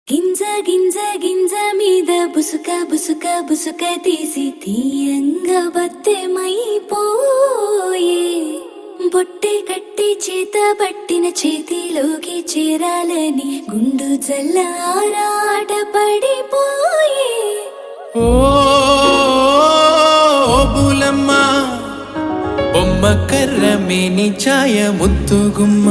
గింజ గింజ గింజ మీద బుసుక బుసుక బుసుక తీసి తీయంగా బత్తెమైపోయే బొట్టె కట్టి చేత పట్టిన చేతిలోకి చేరాలని గుండు జల్ల ఆరాట పడిపోయే ఓ బులమ్మ బొమ్మ కర్ర మేని ఛాయ ముద్దుగుమ్మ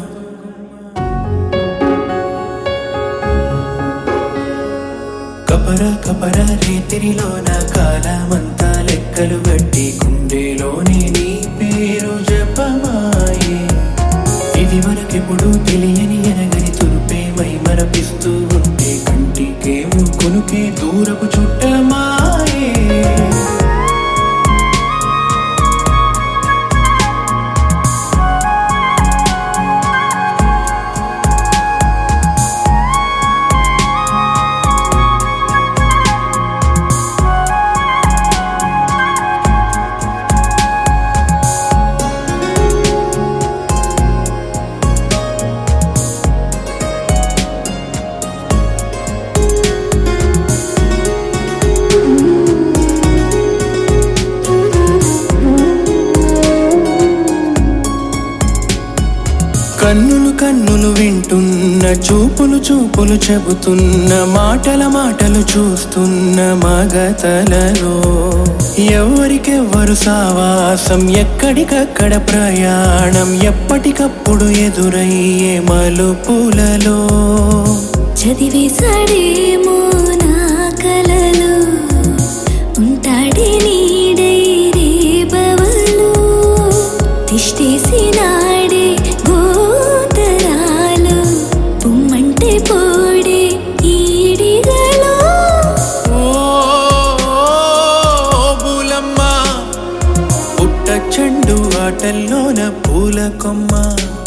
కపర కపర రేతిరిలోన కాలమంతా లెక్కలు గట్టి గుండెలోని నీ పేరు జపమాయే ఇది మనకెప్పుడు తెలియని ఎనగని తురుపే మై మరపిస్తూ ఉంటే కంటికేమో కొనుకే దూరపు చుట్టమాయే కన్నులు కన్నులు వింటున్న చూపులు చూపులు చెబుతున్న మాటల మాటలు చూస్తున్న మగతలలో ఎవరికెవ్వరు సావాసం ఎక్కడికక్కడ ప్రయాణం ఎప్పటికప్పుడు ఎదురయ్యే మలుపులలో చదివేశాడేమో నా కలలో ఉంటాడే నీడై రేబవలు తిష్టేసినాడే గోతరాలు పుమ్మంటే పోడే ఈడిగలో ఓ బులమ్మ పుట్ట చెండు ఆటల్లోన పూల కొమ్మ